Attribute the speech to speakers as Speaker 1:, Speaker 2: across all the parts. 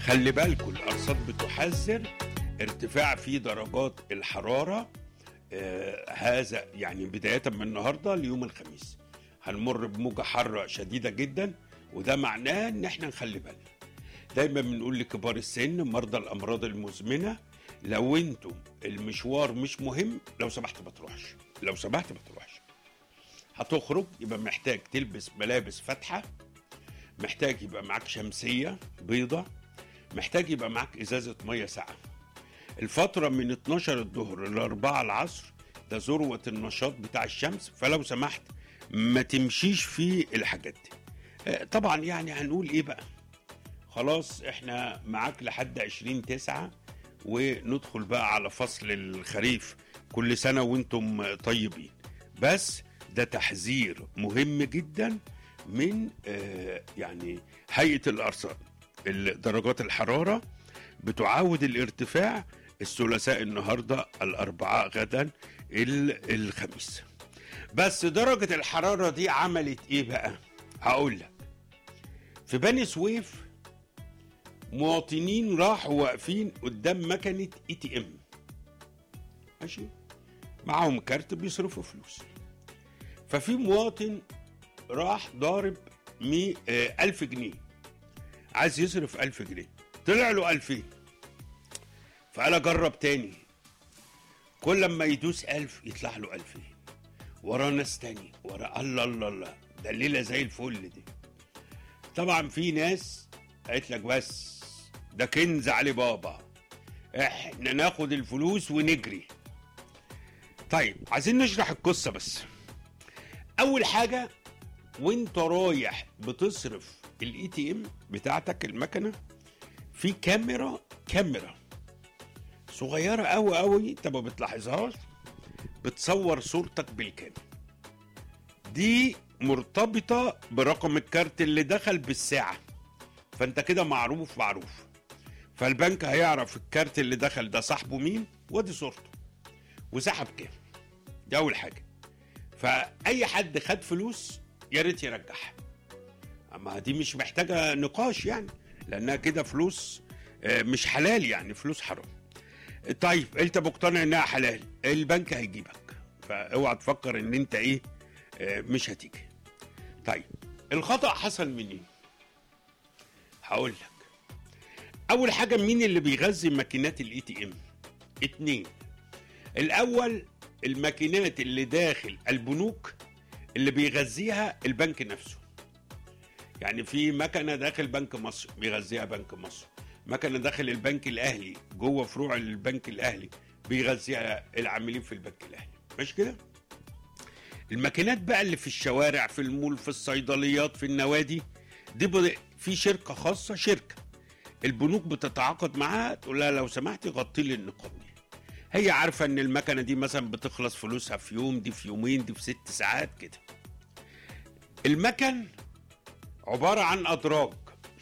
Speaker 1: خلي بالكم الارصاد بتحذر ارتفاع في درجات الحراره آه هذا يعني بدايه من النهارده ليوم الخميس هنمر بموجه حاره شديده جدا وده معناه ان احنا نخلي بالنا دايما بنقول لكبار السن مرضى الامراض المزمنه لو انتم المشوار مش مهم لو سمحت ما تروحش لو سمحت ما تروحش هتخرج يبقى محتاج تلبس ملابس فاتحه محتاج يبقى معاك شمسيه بيضه محتاج يبقى معاك ازازه ميه ساقعه الفتره من 12 الظهر ل 4 العصر ده ذروه النشاط بتاع الشمس فلو سمحت ما تمشيش في الحاجات دي آه، طبعا يعني هنقول ايه بقى خلاص احنا معاك لحد 20 تسعة وندخل بقى على فصل الخريف كل سنة وانتم طيبين بس ده تحذير مهم جدا من آه، يعني هيئة الأرصاد ال- درجات الحرارة بتعاود الارتفاع الثلاثاء النهاردة الأربعاء غدا ال- الخميس بس درجة الحرارة دي عملت ايه بقى هقول لك في بني سويف مواطنين راحوا واقفين قدام مكنة اي تي ام ماشي معاهم كارت بيصرفوا فلوس ففي مواطن راح ضارب مي آه ألف جنيه عايز يصرف ألف جنيه طلع له ألفين فقال أجرب تاني كل لما يدوس ألف يطلع له ألفين وراه ناس تاني وراه الله الله الله ده الليلة زي الفل دي طبعا في ناس قالت لك بس ده كنز علي بابا احنا ناخد الفلوس ونجري طيب عايزين نشرح القصة بس اول حاجة وانت رايح بتصرف الاي تي ام بتاعتك المكنة في كاميرا كاميرا صغيرة قوي قوي انت ما بتلاحظهاش بتصور صورتك بالكامل دي مرتبطة برقم الكارت اللي دخل بالساعة فانت كده معروف معروف فالبنك هيعرف الكارت اللي دخل ده صاحبه مين ودي صورته وسحب كام دي اول حاجة فاي حد خد فلوس يا ريت يرجعها اما دي مش محتاجة نقاش يعني لانها كده فلوس آه، مش حلال يعني فلوس حرام طيب انت مقتنع انها حلال البنك هيجيبك فاوعى تفكر ان انت ايه آه، مش هتيجي طيب الخطأ حصل منين هقول لك اول حاجه مين اللي بيغذي ماكينات الاي تي ام اتنين الاول الماكينات اللي داخل البنوك اللي بيغذيها البنك نفسه يعني في مكنه داخل بنك مصر بيغذيها بنك مصر مكنه داخل البنك الاهلي جوه فروع البنك الاهلي بيغذيها العاملين في البنك الاهلي مش كده الماكينات بقى اللي في الشوارع في المول في الصيدليات في النوادي دي بد- في شركه خاصه شركه البنوك بتتعاقد معاها تقول لها لو سمحتي غطي لي النقاط دي هي عارفه ان المكنه دي مثلا بتخلص فلوسها في يوم دي في يومين دي في ست ساعات كده المكن عباره عن ادراج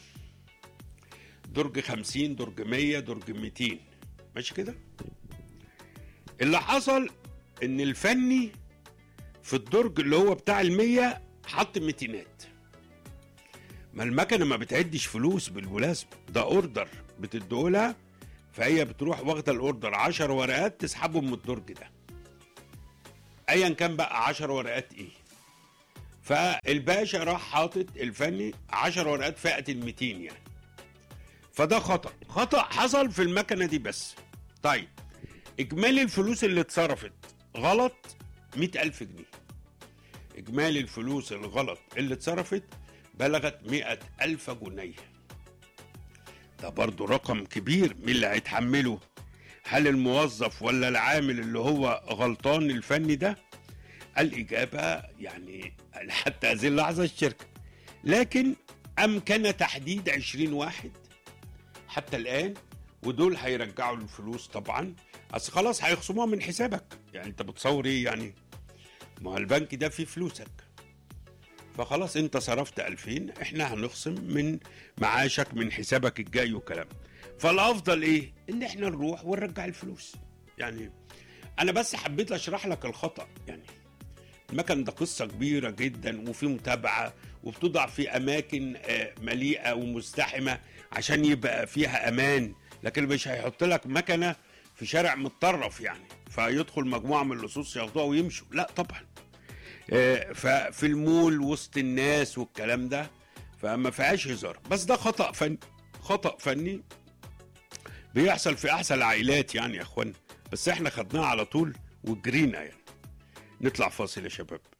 Speaker 1: درج 50 درج 100 درج 200 ماشي كده اللي حصل ان الفني في الدرج اللي هو بتاع المية حط ميتينات ما المكنه ما بتعدش فلوس بالمناسبه ده اوردر بتديهولها فهي بتروح واخده الاوردر 10 ورقات تسحبهم من الدرج ده ايا كان بقى 10 ورقات ايه فالباشا راح حاطط الفني 10 ورقات فئه ال 200 يعني فده خطا خطا حصل في المكنه دي بس طيب اجمالي الفلوس اللي اتصرفت غلط 100000 جنيه إجمالي الفلوس الغلط اللي اتصرفت بلغت مئة ألف جنيه ده برضو رقم كبير مين اللي هيتحمله هل الموظف ولا العامل اللي هو غلطان الفني ده الإجابة يعني حتى هذه اللحظة الشركة لكن أمكن تحديد عشرين واحد حتى الآن ودول هيرجعوا الفلوس طبعا أصل خلاص هيخصموها من حسابك يعني أنت بتصور إيه يعني ما هو البنك ده فيه فلوسك فخلاص انت صرفت 2000 احنا هنخصم من معاشك من حسابك الجاي وكلام فالافضل ايه ان احنا نروح ونرجع الفلوس يعني انا بس حبيت اشرح لك الخطا يعني المكن ده قصه كبيره جدا وفي متابعه وبتوضع في اماكن آه، مليئه ومزدحمه عشان يبقى فيها امان لكن مش هيحط لك مكنه في شارع متطرف يعني فيدخل مجموعه من اللصوص ياخدوها ويمشوا لا طبعا آه، ففي المول وسط الناس والكلام ده فما فيهاش هزار بس ده خطا فني خطا فني بيحصل في احسن العائلات يعني يا اخوانا بس احنا خدناه على طول وجرينا يعني نطلع فاصل يا شباب